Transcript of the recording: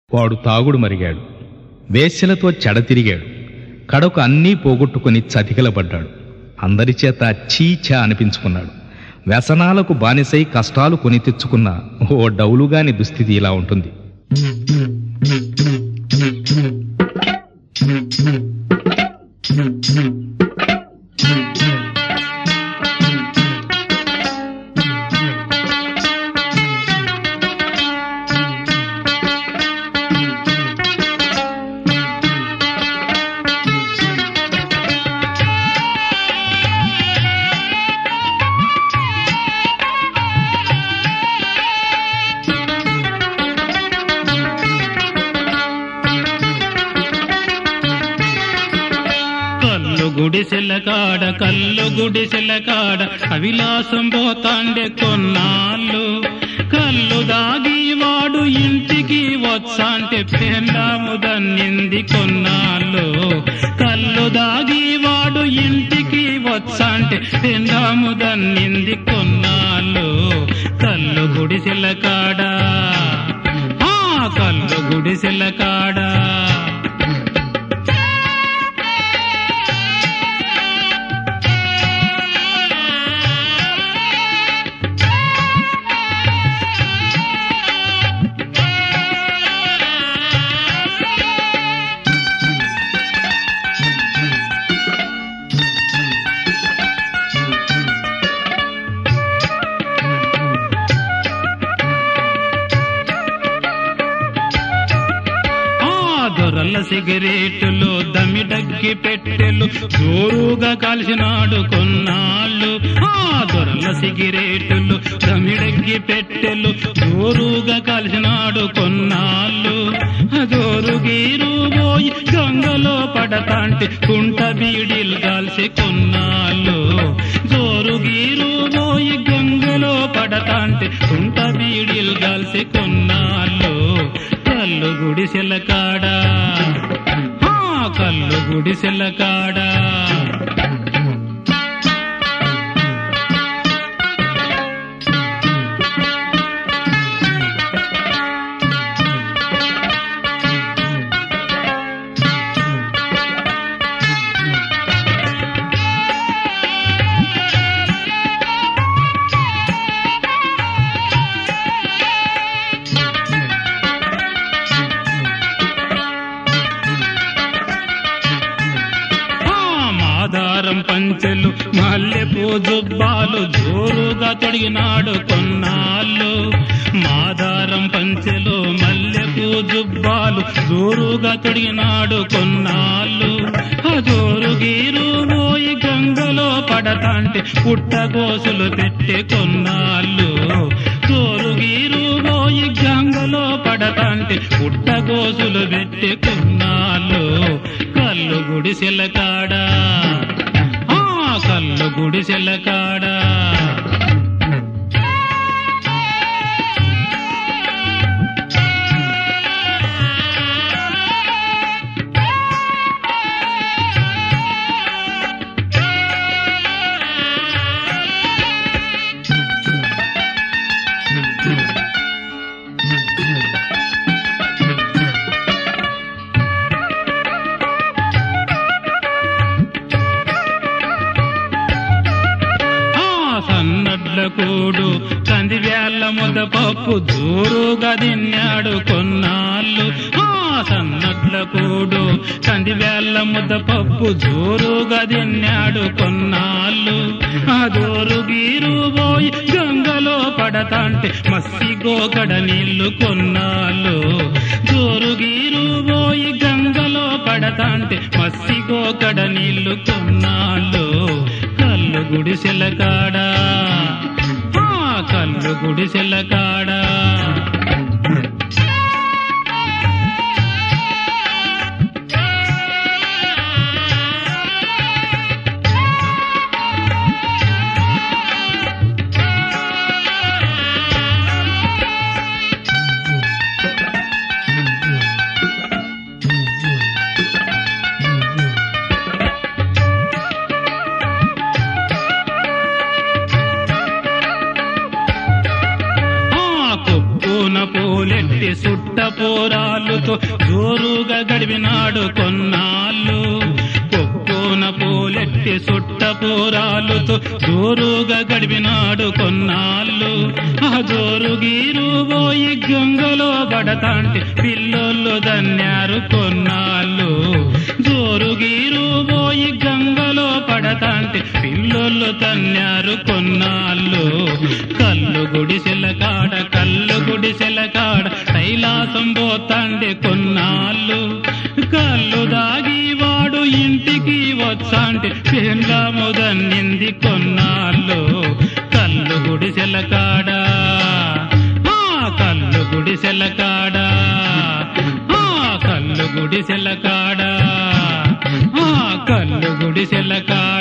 వాడు తాగుడు మరిగాడు వేశ్యలతో చెడతిరిగాడు కడకు అన్నీ పోగొట్టుకుని చతికిలబడ్డాడు అందరి చేత చీచా అనిపించుకున్నాడు వ్యసనాలకు బానిసై కష్టాలు కొని తెచ్చుకున్న ఓ డౌలుగాని దుస్థితి ఇలా ఉంటుంది కల్లు గుడిసెల కాడ కల్లు గుడిసెల కాడ అవిలాసం పోతాండే కొన్నాళ్ళు కల్లు దాగి వాడు ఇంటికి వచ్చాంటే పెండాము దన్నింది కొన్నాళ్ళు కల్లు దాగి వాడు ఇంటికి వచ్చాంటే పెండాము దన్నింది కొన్నాళ్ళు కల్లు గుడిసెల కాడ ఆ కల్లు గుడిసెల కాడా ఆ దొరల సిగరెట్లు దమిడగ్గి పెట్టెలు జోరుగా కలిసినాడు కొన్నాళ్ళు ఆ దొరల సిగరెట్లు దమిడగ్గి పెట్టెలు జోరుగా కలిసినాడు కొన్నాళ్ళు జోరు గీరు పోయి గంగలో పడతాంటి కుంట బీడీలు కాల్సి కొన్నాళ్ళు జోరు గీరు పోయి గంగలో పడతాంటి కుంట బీడీలు కాల్సి కొన్నాళ్ళు కల్లు గుడిసెల కాడా ఆ, కల్లు గుడిసెల కాడా ఆ, మాదారం పంచెలు మల్లెపూ జుబ్బాలు జోరుగా తొడిగినాడు కొన్నాళ్ళు మాదారం పంచెలు మల్లెపూ జుబ్బాలు జోరుగా తొడిగినాడు కొన్నాళ్ళు ఆ జోరు గీరు పోయి గంగలో పడతాంటే పుట్టగోసులు పెట్టి కొన్నాళ్ళు జోరు గీరు పోయి గంగలో పడతాంటే పుట్టగోసులు పెట్టి కొన్నాళ్ళు కల్లు గుడిసెల కాడా ఆ కల్లు గుడిసెల కాడా ఆ సన్నడ్ల కూడు కందివేళ్ల ముద్ద పప్పు జోరుగా తిన్నాడు కొన్నాళ్ళు ఆ సన్నడ్ల కూడు కందివేళ్ల ముద్ద పప్పు జోరుగా తిన్నాడు కొన్నాళ్ళు ఆ జోరు గీరు పోయి గంగలో పడతాంటే మస్సి గోకడ నీళ్లు కొన్నాళ్ళు జోరు గీరు పోయి గంగలో పడతాంటే మస్సి గోకడ నీళ్లు కొన్నాళ్ళు కల్లు గుడిసెల కాడా ఆ కల్లు గుడిసెల కాడా పూలెట్టి సుట్ట పోరాళ్ళుతో జోరుగా గడిపినాడు కొన్నాళ్ళు కొక్కున పూలెట్టి సుట్ట పోరాళ్ళుతో జోరుగా గడిపినాడు కొన్నాళ్ళు ఆ జోరు గీరు పోయి గంగలో పడతాంటి పిల్లోళ్ళు దన్యారు కొన్నాళ్ళు జోరు గీరు పోయి గంగలో పడతాంటి పిల్లోళ్ళు తన్యారు కొన్నాళ్ళు కల్లు గుడిసెల కాడ కల్లు గుడిసెల కాడ కైలాసం పోతాండి కొన్నాళ్ళు కల్లు దాగి వాడు ఇంటికి వచ్చాంటి పెండ్లాము దన్నింది కొన్నాళ్ళు కల్లు గుడిసెల కాడ ఆ కల్లు గుడిసెల కాడ ఆ కల్లు గుడిసెల కాడ ఆ కల్లు గుడిసెల కాడ